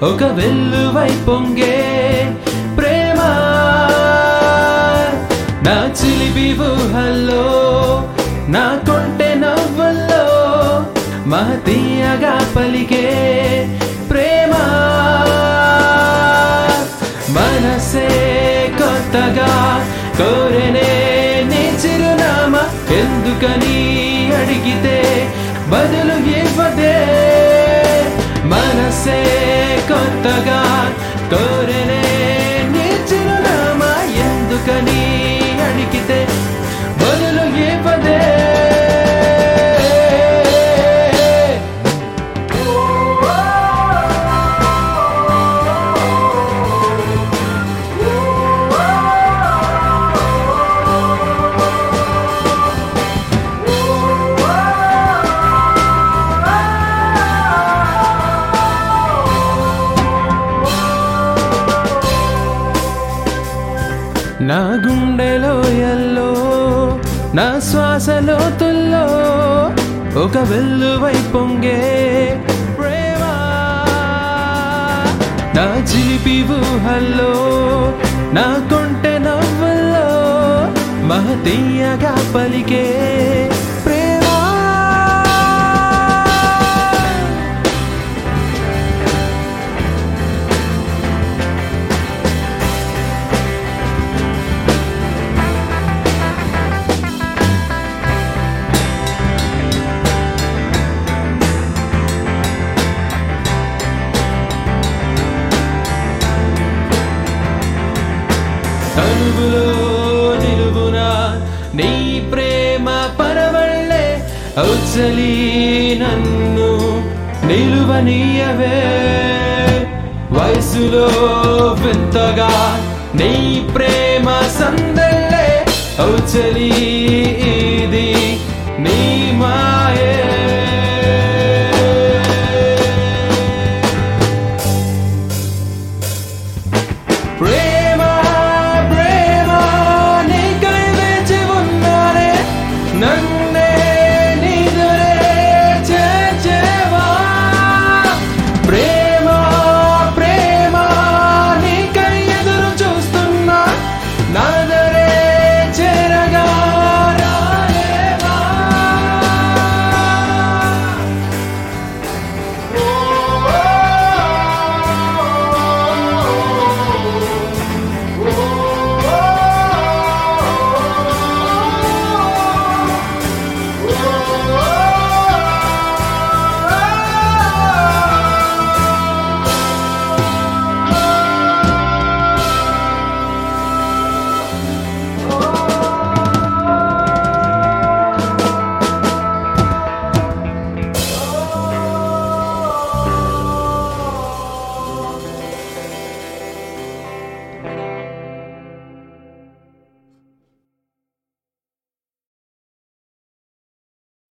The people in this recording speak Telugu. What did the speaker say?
ఒక వెల్లువై పొంగే ప్రేమ నా చిలిపి ఊహల్లో నా కొంటె నవ్వుల్లో మహతీయగా పలికే ప్రేమ మనసే కొత్తగా కోరెనే నీ చిరునామా ఎందుకని అడిగితే బదులు ఇవ్వదే మనసే కొత్తగా కోరెనే నీ చిరునామా ఎందుకని అడిగితే బదులు ఇవ్వదే నా గుండెలో ఎల్లో నా శ్వాసలో తుల్లో ఒక వెల్లువై పొంగే ప్రేమ నా చిలిపి ఊహల్లో నా కొంటె నవ్వుల్లో మహతీయగా పలికే ప్రేమ తనువులో నిలువున నీ ప్రేమ పరవళ్ళే ఔచలి నన్ను నిలువనీయవే వయసులో వింతగా నీ ప్రేమ సందళ్ళే ఔచలి